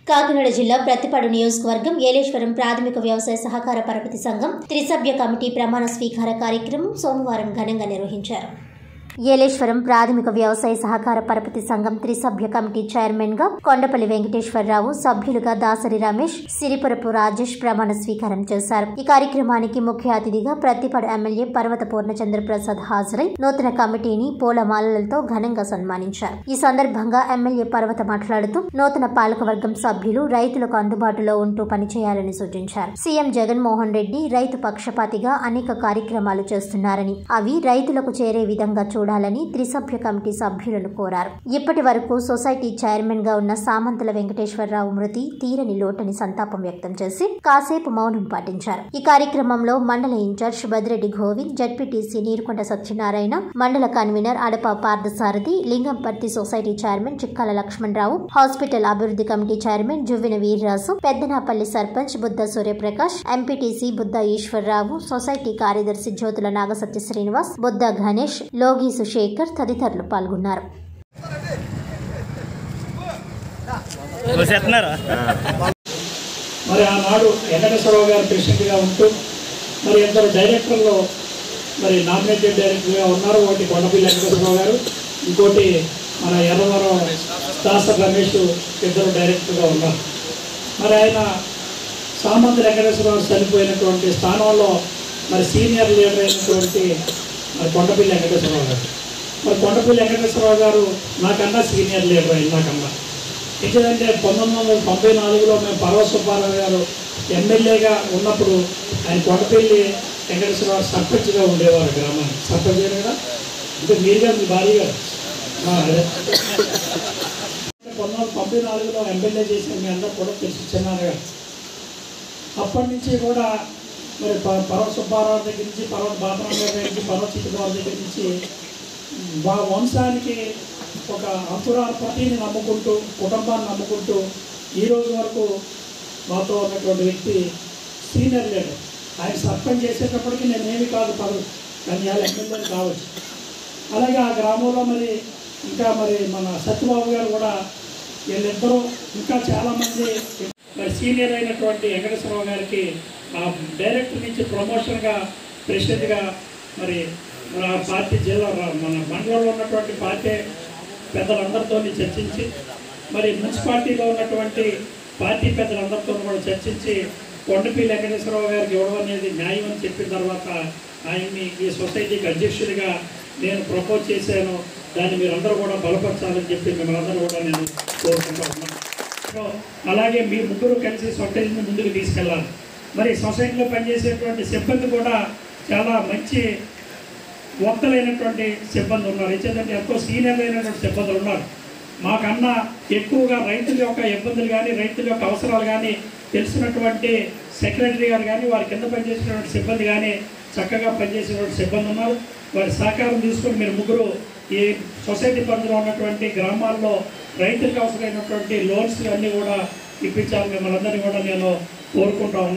కాకినాడ జిల్లా ప్రతిపాడు నియోజకవర్గం ఏలేశ్వరం ప్రాథమిక వ్యవసాయ సహకార పరపతి సంఘం త్రిసభ్య కమిటీ ప్రమాణ స్వీకార కార్యక్రమం సోమవారం ఘనంగా నిర్వహించారు ఏలేశ్వరం ప్రాథమిక వ్యవసాయ సహకార పరపతి సంఘం త్రిసభ్య కమిటీ చైర్మన్ గా కొండపల్లి వెంకటేశ్వరరావు సభ్యులుగా దాసరి రమేష్ సిరిపురపు రాజేష్ ప్రమాణ స్వీకారం చేశారు ఈ కార్యక్రమానికి ముఖ్య అతిథిగా ప్రతిపాడు ఎమ్మెల్యే పర్వత పూర్ణచంద్ర ప్రసాద్ హాజరై నూతన కమిటీని పూలమాలలతో ఘనంగా సన్మానించారు ఈ సందర్భంగా ఎమ్మెల్యే పర్వత మాట్లాడుతూ నూతన పాలకవర్గం సభ్యులు రైతులకు అందుబాటులో ఉంటూ పనిచేయాలని సూచించారు సీఎం జగన్మోహన్ రెడ్డి రైతు పక్షపాతిగా అనేక కార్యక్రమాలు చేస్తున్నారని అవి రైతులకు చేరే విధంగా చూడాలని త్రిసభ్య కమిటీ సభ్యులను కోరారు ఇప్పటి వరకు సొసైటీ చైర్మన్ గా ఉన్న సామంతుల వెంకటేశ్వరరావు మృతి తీరని లోటని సంతాపం వ్యక్తం చేసి కాసేపు మౌనం పాటించారు ఈ కార్యక్రమంలో మండల ఇన్ఛార్జ్ బద్రెడ్డి గోవింద్ జడ్పీటీసీ నీరుకొండ సత్యనారాయణ మండల convener Adapa Parthasarathi Lingamparthi society chairman Chikkala Lakshmanarao hospital అభివృద్ధి committee chairman Juvvina Veerraju Peddanapalli sarpanch Buddha Suryaprakash MPTC Buddha Eswararao society కార్యదర్శి జ్యోతుల నాగసత్య శ్రీనివాస్ బుద్ధ గణేష్ లోగి సుశేఖర్ తదితరులు పాల్గొన్నారు వచ్చేస్తున్నారా మరి ఆనాడు వెంకటేశ్వరరావు గారు ప్రెసిడెంట్గా ఉంటూ మరి ఇద్దరు డైరెక్టర్లు మరి నామినేటెడ్ డైరెక్టర్గా ఉన్నారు ఒకటి కొండపల్లి వెంకటేశ్వరరావు గారు ఇంకోటి మన ఎర్రవరం దాస రమేష్ ఇద్దరు డైరెక్టర్గా ఉన్నారు మరి ఆయన సామంత వెంకటేశ్వరరావు చనిపోయినటువంటి స్థానంలో మరి సీనియర్ లీడర్ అయినటువంటి మరి కొండపల్లి వెంకటేశ్వరరావు గారు మరి కొండపల్లి వెంకటేశ్వరరావు గారు నాకన్నా సీనియర్ లీడర్ అయింది నాకన్నా ఎందుకంటే పంతొమ్మిది వందల తొంభై నాలుగులో మేము పర్వత సుబ్బారావు గారు ఎమ్మెల్యేగా ఉన్నప్పుడు ఆయన కొండపల్లి వెంకటేశ్వరరావు సర్పంచ్గా ఉండేవారు గ్రామానికి సర్పంచ్ గారు కదా అంటే మీరుగా మీ భార్య గారు ఆ, అదే పంతొమ్మిది వందల తొంభై నాలుగులో ఎమ్మెల్యే చేసిన మీ అందరూ కూడా తెలిసి చిన్నారుగా అప్పటి నుంచి కూడా మరి ప- పర్వత సుబ్బారావు దగ్గర నుంచి పర్వత బాబరావు గారి దగ్గర నుంచి పర్వత చిట్టుబాబు దగ్గర నుంచి మా వంశానికి ఒక అంకురాల పార్టీని నమ్ముకుంటూ కుటుంబాన్ని నమ్ముకుంటూ ఈ రోజు వరకు మాతో ఉన్నటువంటి వ్యక్తి సీనియర్ లీడర్ ఆయన సర్పంచ్ చేసేటప్పటికి నేనేమి కాదు పదవి కానీ ఇవాళ ఎమ్మెల్యేని కావచ్చు అలాగే ఆ గ్రామంలో మరి ఇంకా మరి మన సత్యబాబు గారు కూడా వీళ్ళిద్దరూ ఇంకా చాలామంది మరి సీనియర్ అయినటువంటి వెంకటేశ్వరరావు గారికి ఆ డైరెక్టర్ నుంచి ప్రమోషన్గా ప్రెసిడెంట్గా మరి మన పార్టీ జిల్లా మన మండలంలో ఉన్నటువంటి పార్టీ పెద్దలందరితో చర్చించి మరి మున్సిపాలిటీలో ఉన్నటువంటి పార్టీ పెద్దలందరితో కూడా చర్చించి కొండపల్లి వెంకటేశ్వరరావు గారికి ఇవ్వడం అనేది న్యాయం అని చెప్పిన తర్వాత ఆయన్ని ఈ సొసైటీకి అధ్యక్షుడిగా నేను ప్రపోజ్ చేశాను దాన్ని మీరందరూ కూడా బలపరచాలని చెప్పి మిమ్మల్ని అందరూ కూడా నేను కోరుకుంటా ఉన్నాను సో అలాగే మీ ముగ్గురు కలిసి సొసైటీని ముందుకు తీసుకెళ్ళాలి మరి సొసైటీలో పనిచేసేటువంటి సిబ్బంది కూడా చాలా మంచి వక్తలైనటువంటి సిబ్బంది ఉన్నారు ఎందుకంటే ఎంతో సీనియర్ అయినటువంటి సిబ్బందులు ఉన్నారు మాకన్నా ఎక్కువగా రైతుల యొక్క ఇబ్బందులు కానీ రైతుల యొక్క అవసరాలు కానీ తెలిసినటువంటి సెక్రటరీ గారు కానీ వారి కింద పనిచేసినటువంటి సిబ్బంది కానీ చక్కగా పనిచేసినటువంటి సిబ్బంది ఉన్నారు వారి సహకారం తీసుకొని మీరు ముగ్గురు ఈ సొసైటీ పరిధిలో ఉన్నటువంటి గ్రామాల్లో రైతులకు అవసరమైనటువంటి లోన్స్ అన్నీ కూడా ఇప్పించాలి మిమ్మల్ని అందరినీ కూడా నేను కోరుకుంటా ఉన్నాను